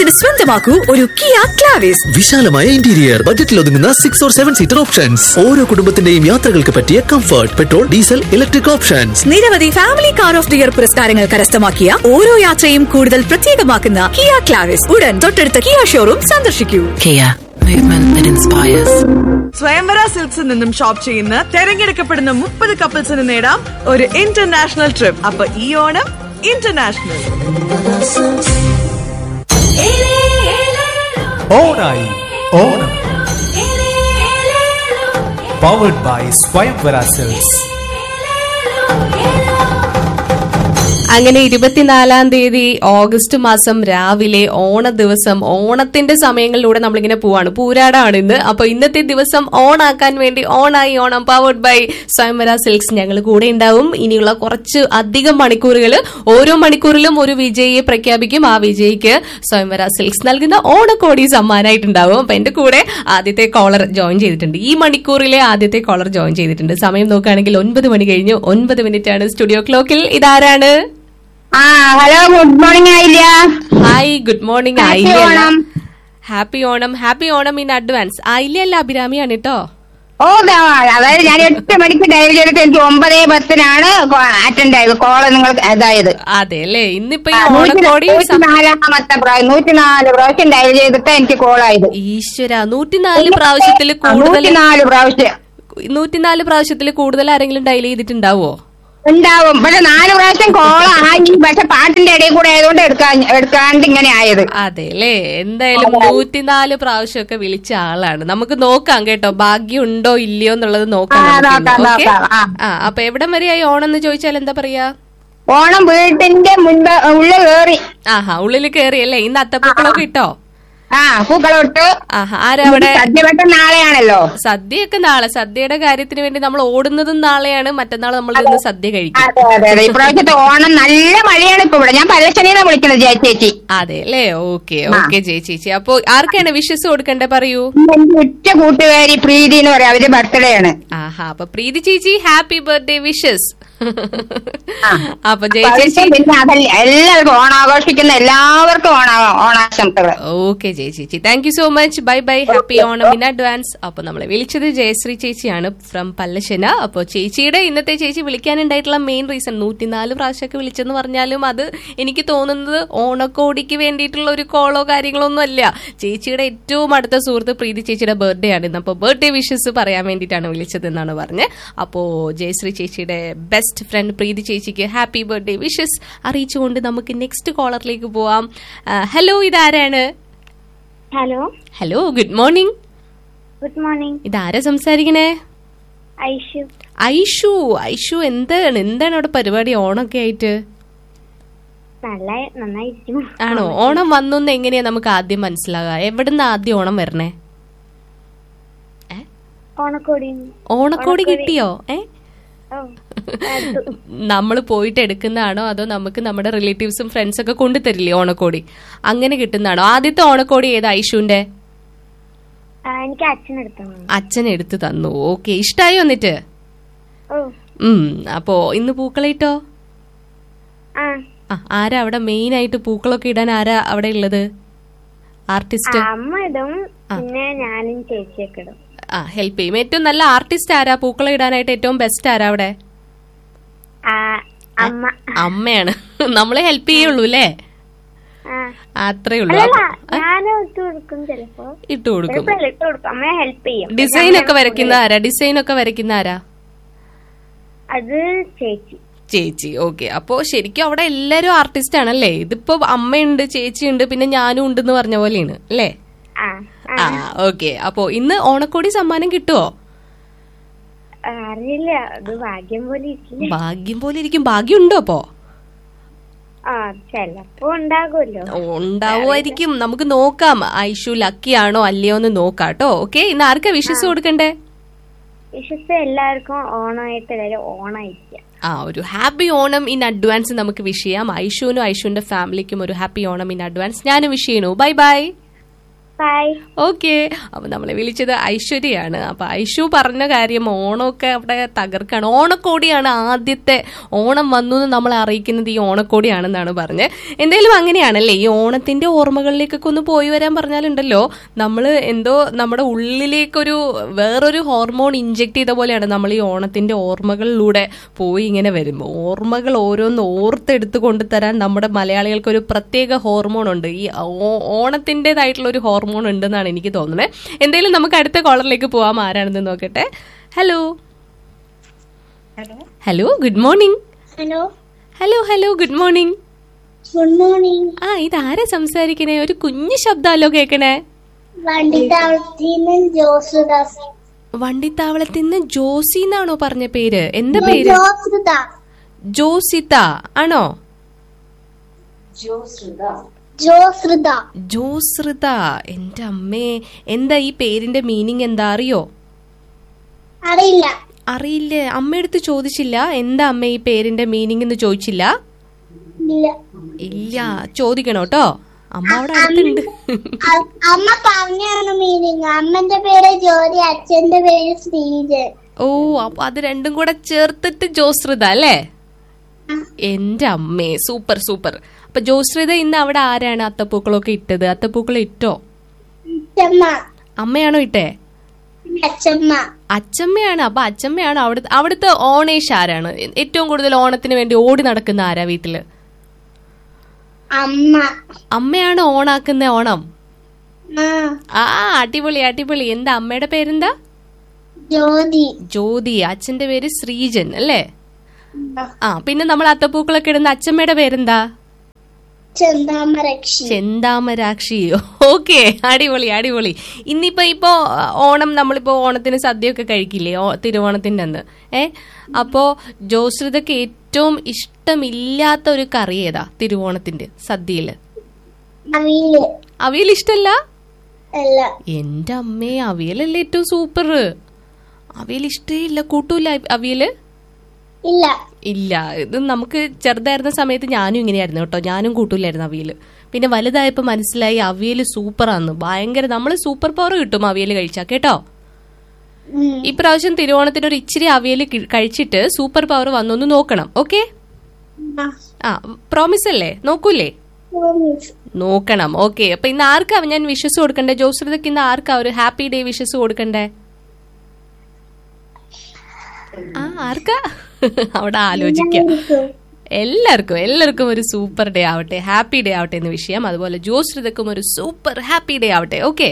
ഓണത്തിന് സ്വന്തമാക്കൂ ഒരു കിയ ക്ലാവിസ് വിശാലമായ ഇന്റീരിയർ ബജറ്റിൽ ഒതുങ്ങുന്ന six or seven seater options ഓരോ കുടുംബത്തിന്റെയും യാത്രകൾക്ക് പറ്റിയ comfort petrol diesel electric options നിരവധി family car of the year പുരസ്കാരങ്ങൾ കരസ്ഥമാക്കിയ ഓരോ യാത്രയും കൂടുതൽ പ്രത്യേകമാക്കുന്ന കിയ ക്ലാവിസ് ഉടൻ തൊട്ടടുത്ത കിയ ഷോറൂം സന്ദർശിക്കൂ Kia, movement that inspires. സ്വയംവര സിൽക്സിൽ നിന്നും ഷോപ്പ് ചെയ്യുന്ന തെരഞ്ഞെടുക്കപ്പെടുന്ന മുപ്പത് കപ്പിൾസിന് നേടാം ഒരു ഇന്റർനാഷണൽ ട്രിപ്പ് അപ്പൊ ഈ ഓണം ഇന്റർനാഷണൽ ഓണായി Onam powered by Swayamvara Silks അങ്ങനെ ഇരുപത്തിനാലാം തീയതി ഓഗസ്റ്റ് മാസം രാവിലെ ഓണ ദിവസം ഓണത്തിന്റെ സമയങ്ങളിലൂടെ നമ്മളിങ്ങനെ പോവാണ് പൂരാടാണ് ഇന്ന് അപ്പൊ ഇന്നത്തെ ദിവസം ഓണാക്കാൻ വേണ്ടി ഓണായി Onam powered by Swayamvara Silks ഞങ്ങൾ കൂടെ ഉണ്ടാവും ഇനിയുള്ള കുറച്ച് അധികം മണിക്കൂറുകൾ ഓരോ മണിക്കൂറിലും ഒരു വിജയിയെ പ്രഖ്യാപിക്കും ആ വിജയിക്ക് സ്വയംവര സിൽക്സ് നൽകുന്ന ഓണക്കോടി സമ്മാനമായിട്ടുണ്ടാവും അപ്പൊ എന്റെ കൂടെ ആദ്യത്തെ കോളർ ജോയിൻ ചെയ്തിട്ടുണ്ട് ഈ മണിക്കൂറിലെ ആദ്യത്തെ കോളർ ജോയിൻ ചെയ്തിട്ടുണ്ട് സമയം നോക്കുകയാണെങ്കിൽ ഒൻപത് മണി കഴിഞ്ഞു ഒൻപത് മിനിറ്റ് ആണ് സ്റ്റുഡിയോ ക്ലോക്കിൽ ഇതാരാണ് ആ ഹലോ ഗുഡ് മോർണിംഗ് ആയില്ല ഹായ് ഗുഡ് മോർണിംഗ് Happy ആയില്ല Onam. Happy Onam happy Onam in advance ആയില്ല അല്ല അഭിരാമിയാണ് കേട്ടോ ഓ ദാ, അതായത് ഞാൻ എട്ട് മണിക്ക് ഡയൽ ചെയ്തിട്ട് എനിക്ക് ഒമ്പതേ പത്തിനാണ് അറ്റൻഡ് ആയത് കോള് നിങ്ങൾ ഇതായത് അതെ അല്ലേ ഇന്നിപ്പോ ഈ ആ, നൂറ്റി ഓണക്കോടി നൂറ്റിനാലാമത്തെ പ്രാവശ്യം നൂറ്റിനാല് പ്രാവശ്യം ഡയൽ ചെയ്തിട്ട് എനിക്ക് കോളായത് ഈശ്വര നൂറ്റിനാല് പ്രാവശ്യത്തിൽ കൂടുതൽ നൂറ്റിനാല് പ്രാവശ്യം നൂറ്റിനാല് പ്രാവശ്യത്തിൽ കൂടുതൽ ആരെങ്കിലും ഡയൽ ചെയ്തിട്ടുണ്ടാവോ ഉണ്ടാവും പക്ഷെ നാല് പ്രാവശ്യം കോൾ ആയി പക്ഷെ പാട്ടിന്റെ ഇടയിൽ കൂടെ ആയതുകൊണ്ട് എടുക്കാൻ എടുക്കാണ്ട് ഇങ്ങനെ ആയത് അതെ അല്ലേ എന്തായാലും നൂറ്റിനാല് പ്രാവശ്യമൊക്കെ വിളിച്ച ആളാണ് നമുക്ക് നോക്കാം കേട്ടോ ഭാഗ്യം ഉണ്ടോ ഇല്ലയോ എന്നുള്ളത് നോക്കാം ആ, നമുക്ക് ഇന്ന്. നോക്കാം, ഓക്കേ? നോക്കാം, ആ. ആ അപ്പൊ എവിടം വരെയായി ഓണം എന്ന് ചോദിച്ചാൽ എന്താ പറയാ ഓണം വീട്ടിന്റെ മുൻപ് ഉള്ളിൽ കയറി ആഹാ ഉള്ളിൽ കയറിയല്ലേ ഇന്ന് അത്തപ്പൂക്കളൊക്കെ ഇട്ടോ ആ പൂക്കളോട്ട് ആഹാ ആരാ അവിടെ സദ്യവട്ടം നാളെയാണല്ലോ സദ്യയൊക്കെ നാളെ സദ്യയുടെ കാര്യത്തിന് വേണ്ടി നമ്മൾ ഓടുന്നതും നാളെയാണ് മറ്റന്നാൾ നമ്മൾ ഇന്ന് സദ്യ കഴിക്കും അതെ അതെ അതെ ഇപ്രാവശ്യത്തെ ഓണം നല്ല മഴയാണ് ഇപ്പൊ ഇവിടെ ഞാൻ പരശനിന്നാ വിളിക്കുന്നത് ജയ ചേച്ചി അതെ അല്ലേ ഓക്കെ ഓക്കെ ജയ ചേച്ചി അപ്പൊ ആർക്കാണ് വിഷസ് കൊടുക്കണ്ടേ പറയൂ എന്റെ ഉറ്റ കൂട്ടുകാരി പ്രീതി എന്ന് പറയാം അവരുടെ ബർത്ത്ഡേ ആണ് ആഹാ അപ്പൊ പ്രീതി ചേച്ചി ഹാപ്പി ബർത്ത്ഡേ വിഷസ് അപ്പൊ ജയ അപ്പൊ ചേച്ചി അവർക്ക് പിന്നെ അതല്ല എല്ലാവർക്കും ഓണാഘോഷിക്കുന്ന എല്ലാവർക്കും ഓണ ഓണാശംസകൾ ഓക്കെ ജയ ചേച്ചി thank you so much bye bye happy Onam in advance അപ്പൊ നമ്മളെ വിളിച്ചത് ജയശ്രീ ചേച്ചിയാണ് ഫ്രം പല്ലശന അപ്പൊ ചേച്ചിയുടെ ഇന്നത്തെ ചേച്ചി വിളിക്കാനുണ്ടായിട്ടുള്ള മെയിൻ റീസൺ നൂറ്റിനാല് പ്രാവശ്യമൊക്കെ വിളിച്ചെന്ന് പറഞ്ഞാലും അത് എനിക്ക് തോന്നുന്നത് ഓണക്കോടിക്ക് വേണ്ടിയിട്ടുള്ള ഒരു കോളോ കാര്യങ്ങളോ ഒന്നും അല്ല ചേച്ചിയുടെ ഏറ്റവും അടുത്ത സുഹൃത്ത് പ്രീതി ചേച്ചിയുടെ ബർത്ത്ഡേ ആണ് ഇന്ന് അപ്പോൾ ബർത്ത്ഡേ വിഷസ് പറയാൻ വേണ്ടിയിട്ടാണ് വിളിച്ചത് എന്നാണ് പറഞ്ഞത് അപ്പോ ജയശ്രീ ചേച്ചിയുടെ ബെസ്റ്റ് ഫ്രണ്ട് പ്രീതി ചേച്ചിക്ക് ഹാപ്പി ബർത്ത്ഡേ വിഷസ് അറിയിച്ചുകൊണ്ട് നമുക്ക് നെക്സ്റ്റ് കോളറിലേക്ക് പോവാം ഹലോ ഇതാരാണ് hello hello good morning good morning ഇതാരാ സംസാരിക്കണേ ഐഷു ഐഷു ഐഷു എന്താണ് എന്താണ് അവിടെ പരിപാടി ഓണൊക്കെ ആയിട്ട് നല്ല നന്നായിരിക്കും ആണോ ഓണം വന്നു എന്ന് എങ്ങനെയാ നമുക്ക് ആദ്യം മനസ്സിലാകാം എവിടുന്ന് ആദ്യം ഓണം വരണേ ഓണക്കോടി ഓണക്കോടി കിട്ടിയോ ഏ ഓ അത് നമ്മൾ പോയിട്ട് എടുക്കുന്നതാണോ അതോ നമുക്ക് നമ്മുടെ റിലേറ്റീവ്സും ഫ്രണ്ട്സ് ഒക്കെ കൊണ്ടുതരില്ലേ ഓണക്കോടി അങ്ങനെ കിട്ടുന്നതാണോ ആദ്യത്തെ ഓണക്കോടി ഏത് ഐഷുവിന്റെ ആ, എനിക്ക് അച്ഛൻ എടുത്തു അച്ഛൻ എടുത്തു തന്നു ഓക്കെ ഇഷ്ടായോ എന്നിട്ട് ഓ ഉം അപ്പോ ഇന്ന് പൂക്കളിട്ടോ ആ ആ ആരാ അവിടെ മെയിൻ ആയിട്ട് പൂക്കളൊക്കെ ഇടാൻ ആരാ അവിടെ ഉള്ളത് ആ, ആർട്ടിസ്റ്റ് അമ്മ ഇടും പിന്നെ ഞാനും ചേച്ചിയൊക്കെ ഇടും ആ ഹെൽപ്പ് ചെയ്യും ഏറ്റവും നല്ല ആർട്ടിസ്റ്റ് ആരാ പൂക്കളം ഇടാനായിട്ട് ഏറ്റവും ബെസ്റ്റ് ആരാ അവിടെ ആ, അമ്മ അമ്മയാണ് നമ്മളെ ഹെൽപ്പ് ചെയ്യുള്ളൂ അല്ലേ ആ അത്രേ ഉള്ളൂ അല്ലല്ല അപ്പൊ- ഞാനും ഇട്ട് കൊടുക്കും ചിലപ്പോ ഇട്ട് കൊടുക്കും ചിലപ്പോ ഇട്ട് കൊടുക്കും അമ്മയെ ഹെൽപ്പ് ചെയ്യും ഡിസൈൻ ഒക്കെ വരയ്ക്കുന്ന ആരാ ഡിസൈൻ ഒക്കെ വരയ്ക്കുന്ന ആരാ അത് ചേച്ചി ചേച്ചി ഓക്കെ അപ്പോ ശരിക്കും അവിടെ എല്ലാരും ആർട്ടിസ്റ്റ് ആണല്ലേ ഇതിപ്പോ അമ്മയുണ്ട് ചേച്ചിയുണ്ട് പിന്നെ ഞാനും ഉണ്ടെന്ന് പറഞ്ഞ പോലെയാണ് അല്ലേ ആ ആ ഓക്കെ അപ്പോ ഇന്ന് ഓണക്കോടി സമ്മാനം കിട്ടുമോ ആ, അറിയില്ല അത് ഭാഗ്യം പോലെ ഇരിക്കില്ല ഭാഗ്യം പോലെ ഇരിക്കും ഭാഗ്യം ഉണ്ടോ അപ്പോ ആ ചെലപ്പോ ഉണ്ടാകുമല്ലോ ഉണ്ടാവുമായിരിക്കും നമുക്ക് നോക്കാം ഐഷു ലക്കി ആണോ അല്ലയോ എന്ന് നോക്കാം കേട്ടോ ഓക്കെ ഇന്ന് ആർക്കാ വിശ്വസ് കൊടുക്കണ്ടേ വിശ്വസിച്ച് എല്ലാവർക്കും ഓണമായിട്ട് എല്ലാവരും ഓണായിരിക്കാം ആ ഒരു ഹാപ്പി ഓണം ഇൻ അഡ്വാൻസ് നമുക്ക് വിഷ് ചെയ്യാം ഐഷുവിനും ഐഷുവിന്റെ ഫാമിലിക്കും ഒരു ഹാപ്പി ഓണം ഇൻ അഡ്വാൻസ് ഞാനും വിഷ് ചെയ്യണു ബൈ ബൈ ബൈ ഓക്കെ അപ്പൊ നമ്മളെ വിളിച്ചത് ഐശ്വര്യയാണ് അപ്പൊ ഐശു പറഞ്ഞ കാര്യം ഓണമൊക്കെ അവിടെ തകർക്കാണ് ഓണക്കോടിയാണ് ആദ്യത്തെ ഓണം വന്നു എന്ന് നമ്മളെ അറിയിക്കുന്നത് ഈ ഓണക്കോടിയാണെന്നാണ് പറഞ്ഞത് എന്തായാലും അങ്ങനെയാണല്ലേ ഈ ഓണത്തിന്റെ ഓർമ്മകളിലേക്കൊക്കെ ഒന്ന് പോയി വരാൻ പറഞ്ഞാലുണ്ടല്ലോ നമ്മൾ എന്തോ നമ്മുടെ ഉള്ളിലേക്കൊരു വേറൊരു ഹോർമോൺ ഇഞ്ചെക്ട് ചെയ്ത പോലെയാണ് നമ്മൾ ഈ ഓണത്തിന്റെ ഓർമ്മകളിലൂടെ പോയി ഇങ്ങനെ വരുമ്പോൾ ഓർമ്മകൾ ഓരോന്ന് ഓർത്തെടുത്ത് കൊണ്ടുതരാൻ നമ്മുടെ മലയാളികൾക്ക് ഒരു പ്രത്യേക ഹോർമോൺ ഉണ്ട് ഈ ഓ- ഓണത്തിൻ്റെതായിട്ടുള്ള ഒരു ഹോർമോൺ ഉണ്ടെന്നാണ് എനിക്ക് തോന്നുന്നത് എന്തായാലും നമുക്ക് അടുത്ത കോളറിലേക്ക് പോവാം ആരാണെന്ന് നോക്കട്ടെ hello hello good morning hello hello hello good morning good morning ആ ഇതാരാ സംസാരിക്കണേ ഒരു കുഞ്ഞു ശബ്ദമല്ലോ കേക്കണേ വണ്ടിത്താവളത്തിന്ന് ജോസുദാസ് വണ്ടിത്താവളത്തിൽ നിന്ന് ജോസി എന്നാണോ പറഞ്ഞ പേര് എന്താ പേര് ജോസുദ ജോസിത ആണോ ജോസുദ ജോസൃത എന്റെ അമ്മേ എന്താ ഈ പേരിന്റെ മീനിങ് എന്താ അറിയോ അറിയില്ല അറിയില്ലേ അമ്മയടുത്ത് ചോദിച്ചില്ല എന്താ അമ്മ ഈ പേരിന്റെ മീനിങ് എന്ന് ചോദിച്ചില്ല ഇല്ല ഇല്ല ചോദിക്കണം കേട്ടോ അമ്മ അവിടെ അടുത്തുണ്ട് അ- അമ്മ പറഞ്ഞാണ് മീനിങ് അമ്മന്റെ പേര് ജ്യോതി അച്ഛന്റെ പേര് ശ്രീജൻ ഓ അപ്പൊ അത് രണ്ടും കൂടെ ചേർത്തിട്ട് ജോശ്രിത അല്ലേ എന്റെ അമ്മേ സൂപ്പർ സൂപ്പർ അപ്പൊ ജോശ്രിത ഇന്ന് അവിടെ ആരാണ് അത്തപ്പൂക്കളൊക്കെ ഇട്ടത് അത്തപ്പൂക്കൾ ഇട്ടോ അച്ഛമ്മ അമ്മയാണോ ഇട്ടേ അച്ഛമ്മ അച്ചമ്മയാണ് അപ്പൊ അച്ചമ്മയാണ് അവിടുത്തെ അവിടുത്തെ ഓണേഷ് ആരാണ് ഏറ്റവും കൂടുതൽ ഓണത്തിന് വേണ്ടി ഓടി നടക്കുന്ന ആരാ വീട്ടില് അമ്മ അമ്മയാണ് ഓണാക്കുന്ന ഓണം ആ ആ അടിപൊളി അടിപൊളി എന്താ അമ്മയുടെ പേരെന്താ ജ്യോതി ജ്യോതി അച്ഛന്റെ പേര് ശ്രീജൻ അല്ലേ ആ പിന്നെ നമ്മൾ അത്തപ്പൂക്കളൊക്കെ ഇടുന്ന അച്ഛമ്മയുടെ പേരെന്താ ചെന്താമരക്ഷി ചെന്താമരാക്ഷി ഓക്കെ അടിപൊളി അടിപൊളി ഇന്നിപ്പോ ഇപ്പോ ആ, ഓണം നമ്മളിപ്പോ ഓണത്തിന് സദ്യയൊക്കെ കഴിക്കില്ലേ ഓ- തിരുവോണത്തിന്റെ അന്ന് ഏ അപ്പോ ജോശ്രിതക്ക് ഏറ്റവും ഇഷ്ടമില്ലാത്ത ഒരു കറി ഏതാ തിരുവോണത്തിന്റെ സദ്യയില് അവിയില് അവിയൽ ഇഷ്ടല്ല അല്ല എന്റെ അമ്മേ അവിയലല്ലേ ഏറ്റവും സൂപ്പർ അവിയൽ ഇഷ്ടേ ഇല്ല കൂട്ടൂല അവിയല് ഇല്ല ഇല്ല ഇത് നമുക്ക് ചെറുതായിരുന്ന സമയത്ത് ഞാനും ഇങ്ങനെയായിരുന്നു കേട്ടോ ഞാനും കൂട്ടൂലായിരുന്നു അവിയല് പിന്നെ വലുതായപ്പോ മനസ്സിലായി അവിയല് സൂപ്പറാന്ന് ഭയങ്കര നമ്മള് സൂപ്പർ പവർ കിട്ടും അവിയല് കഴിച്ചാ കേട്ടോ ഉം. ഇപ്രാവശ്യം തിരുവോണത്തിന് ഒരു ഇച്ചിരി അവിയല് കി- കഴിച്ചിട്ട് സൂപ്പർ പവർ വന്നൊന്ന് നോക്കണം ഓക്കെ ആ. ആ പ്രോമിസ് അല്ലേ നോക്കൂലേ promise. നോക്കണം ഓക്കെ അപ്പൊ ഇന്ന് ആർക്കാ ഞാൻ വിഷസ് കൊടുക്കണ്ടേ ജോശ്രിതക്ക് ഇന്ന് ആർക്കാ ഒരു ഹാപ്പി ഡേ വിഷസ് കൊടുക്കണ്ടേ ആ ആർക്കാ അവിടെ ആലോചിക്കാം എല്ലാവർക്കും എല്ലാവർക്കും ഒരു സൂപ്പർ ഡേ ആവട്ടെ ഹാപ്പി ഡേ ആവട്ടെ എന്ന് വിഷയം അതുപോലെ ജോശ്രിതക്കും ഒരു സൂപ്പർ ഹാപ്പി ഡേ ആവട്ടെ okay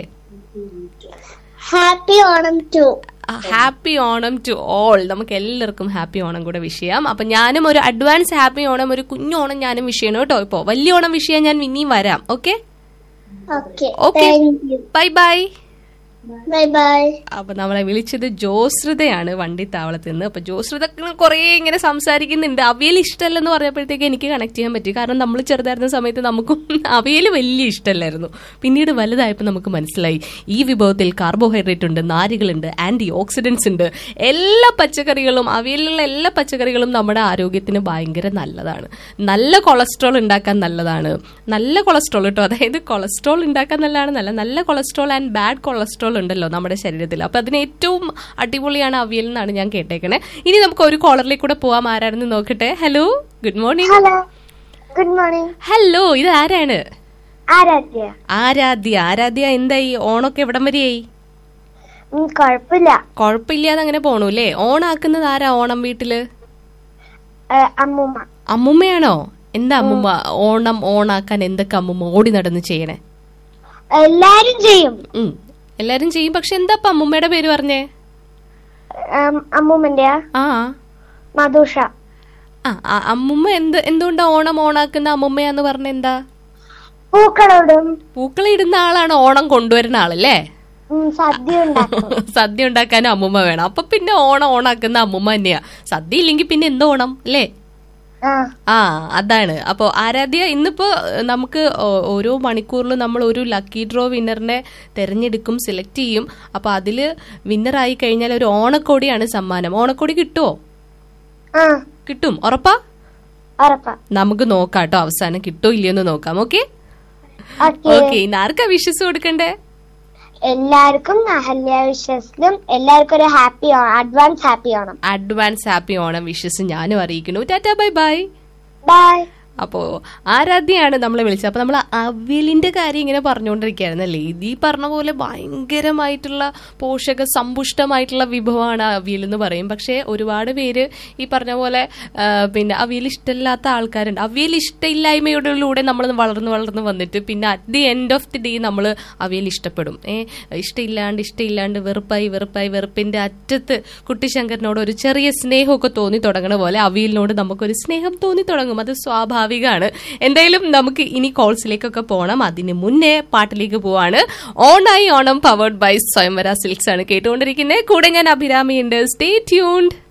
happy Onam to happy Onam to all നമുക്ക് എല്ലാവർക്കും ഹാപ്പി ഓണം കൂടെ വിഷയം അപ്പൊ ഞാനും ഒരു അഡ്വാൻസ് ഹാപ്പി ഓണം ഒരു കുഞ്ഞോണം ഞാനും വിഷയണം കേട്ടോ ഇപ്പോ വലിയ ഓണം വിഷയം ഞാൻ ഇനിയും വരാം okay okay okay thank you bye bye bye bye അപ്പൊ നമ്മളെ വിളിച്ചത് ജോശ്രിതയാണ് വണ്ടിത്താവളത്തിൽ നിന്ന് അപ്പൊ ജോശ്രിത കുറെ ഇങ്ങനെ സംസാരിക്കുന്നുണ്ട് അവിയൽ ഇഷ്ടമല്ലെന്ന് പറഞ്ഞപ്പോഴത്തേക്ക് എനിക്ക് കണക്ട് ചെയ്യാൻ പറ്റി കാരണം നമ്മൾ ചെറുതായിരുന്ന സമയത്ത് നമുക്കും അവിയൽ വലിയ ഇഷ്ടമല്ലായിരുന്നു പിന്നീട് വലുതായപ്പോൾ നമുക്ക് മനസ്സിലായി ഈ വിഭവത്തിൽ കാർബോഹൈഡ്രേറ്റ് ഉണ്ട് നാരുകളുണ്ട് ആന്റി ഓക്സിഡൻസ് ഉണ്ട് എല്ലാ പച്ചക്കറികളും അവിയലിലുള്ള എല്ലാ പച്ചക്കറികളും നമ്മുടെ ആരോഗ്യത്തിന് ഭയങ്കര നല്ലതാണ് നല്ല കൊളസ്ട്രോൾ ഉണ്ടാക്കാൻ നല്ലതാണ് നല്ല കൊളസ്ട്രോൾ കേട്ടോ അതായത് കൊളസ്ട്രോൾ ഉണ്ടാക്കാൻ നല്ലതാണ് നല്ല നല്ല കൊളസ്ട്രോൾ ആൻഡ് ബാഡ് കൊളസ്ട്രോൾ ഉണ്ടല്ലോ നമ്മുടെ ശരീരത്തിൽ അപ്പൊ അതിന് ഏറ്റവും അടിപൊളിയാണ് അവിയൽ എന്നാണ് ഞാൻ കേട്ടേക്കണേ ഇനി നമുക്ക് ഒരു കോളറിലേക്ക് കൂടെ പോവാം ആരാണെന്ന് നോക്കട്ടെ hello good morning hello good morning hello ഇത് ആരാണ് ആരാധ്യ ആരാധ്യ ആരാധ്യ എന്തായി ഓണൊക്കെ എവിടം വരെയായി ഉം, കുഴപ്പമില്ല കുഴപ്പമില്ലാതെ അങ്ങനെ പോണു അല്ലേ ഓണാക്കുന്നത് ആരാ ഓണം വീട്ടില് ഏ, അമ്മൂമ്മ അമ്മുമ്മയാണോ എന്താ അമ്മുമ്മ ഓണം ഓണാക്കാൻ എന്തൊക്കെ അമ്മുമ്മ ഓടി നടന്ന് ചെയ്യണേ എല്ലാരും ചെയ്യും ഉം എല്ലാരും ചെയ്യും പക്ഷെ എന്താ ഇപ്പൊ അമ്മുമ്മയുടെ പേര് പറഞ്ഞേ ഉം, അമ്മൂമ്മന്റെയാ ആ മധുഷ ആ ആ, അമ്മുമ്മ എന്ത് എന്തുകൊണ്ടാ ഓണം ഓണാക്കുന്ന അമ്മുമ്മയാന്ന് പറഞ്ഞ എന്താ പൂക്കളോടും പൂക്കള ഇടുന്ന ആളാണ് ഓണം കൊണ്ടുവരുന്ന ആളല്ലേ ഉം, സദ്യ ഉണ്ടാക്കും സദ്യ ഉണ്ടാക്കാനും അമ്മുമ്മ വേണം അപ്പൊ പിന്നെ ഓണം ഓണാക്കുന്ന അമ്മുമ്മ തന്നെയാ സദ്യ ഇല്ലെങ്കിൽ പിന്നെ എന്ത് ഓണം അല്ലേ ആ ആ അതാണ് അപ്പോൾ ആരാധ്യ ഇന്നിപ്പോ ഏഹ്, നമുക്ക് ഓ- ഓരോ മണിക്കൂറിലും നമ്മൾ ഒരു ലക്കി ഡ്രോ വിന്നറിനെ തെരഞ്ഞെടുക്കും സെലക്ട് ചെയ്യും അപ്പൊ അതില് വിന്നറായി കഴിഞ്ഞാൽ ഒരു ഓണക്കോടിയാണ് സമ്മാനം ഓണക്കോടി കിട്ടുമോ ആ കിട്ടും ഉറപ്പാ ഉറപ്പാ നമുക്ക് നോക്കാം കേട്ടോ അവസാനം കിട്ടോ ഇല്ലയോ എന്ന് നോക്കാം ഓക്കെ ഓക്കെ ഓക്കെ ഇന്ന് ആർക്കാ വിഷസ് കൊടുക്കണ്ടേ എല്ലാവർക്കും അഹല്യ വിശ്വസിലും എല്ലാവർക്കും ഒരു happy advance happy Onam advance happy Onam wishes ഞാനും അറിയിക്കുന്നു ടാറ്റാ ബൈ ബൈ ബൈ അപ്പോ ആരാധ്യയാണ് നമ്മളെ വിളിച്ചത് അപ്പൊ നമ്മൾ അവിയലിന്റെ കാര്യം ഇങ്ങനെ പറഞ്ഞുകൊണ്ടിരിക്കുകയായിരുന്നു അല്ലേ ഇത് ഈ പറഞ്ഞ പോലെ ഭയങ്കരമായിട്ടുള്ള പോഷക സമ്പുഷ്ടമായിട്ടുള്ള വിഭവമാണ് അവിയൽ എന്ന് പറയും പക്ഷേ ഒരുപാട് പേര് ഈ പറഞ്ഞ പോലെ ആ, പിന്നെ അവിയൽ ഇഷ്ടമില്ലാത്ത ആൾക്കാരുണ്ട് അവിയൽ ഇഷ്ടമില്ലായ്മയോടിലൂടെ നമ്മൾ വളർന്ന് വളർന്ന് വന്നിട്ട് പിന്നെ at the end of the day നമ്മൾ അവിയൽ ഇഷ്ടപ്പെടും ഏ ഇഷ്ടമില്ലാണ്ട് ഇഷ്ടമില്ലാണ്ട് വെറുപ്പായി വെറുപ്പായി വെറുപ്പിന്റെ അറ്റത്ത് കുട്ടിശങ്കരനോട് ഒരു ചെറിയ സ്നേഹമൊക്കെ തോന്നി തുടങ്ങണ പോലെ അവിയലിനോട് നമുക്കൊരു സ്നേഹം തോന്നി തുടങ്ങും അത് സ്വാഭാവികമാണ് എന്തായാലും നമുക്ക് ഇനി കോൾസിലേക്കൊക്കെ പോകണം അതിന് മുന്നേ പാട്ടിലേക്ക് പോവാണ് ഓണായി Onam powered by Swayamvara Silks ആണ് കേട്ടുകൊണ്ടിരിക്കുന്നത് കൂടെ ഞാൻ അഭിരാമിയുണ്ട് സ്റ്റേ ട്യൂൺഡ്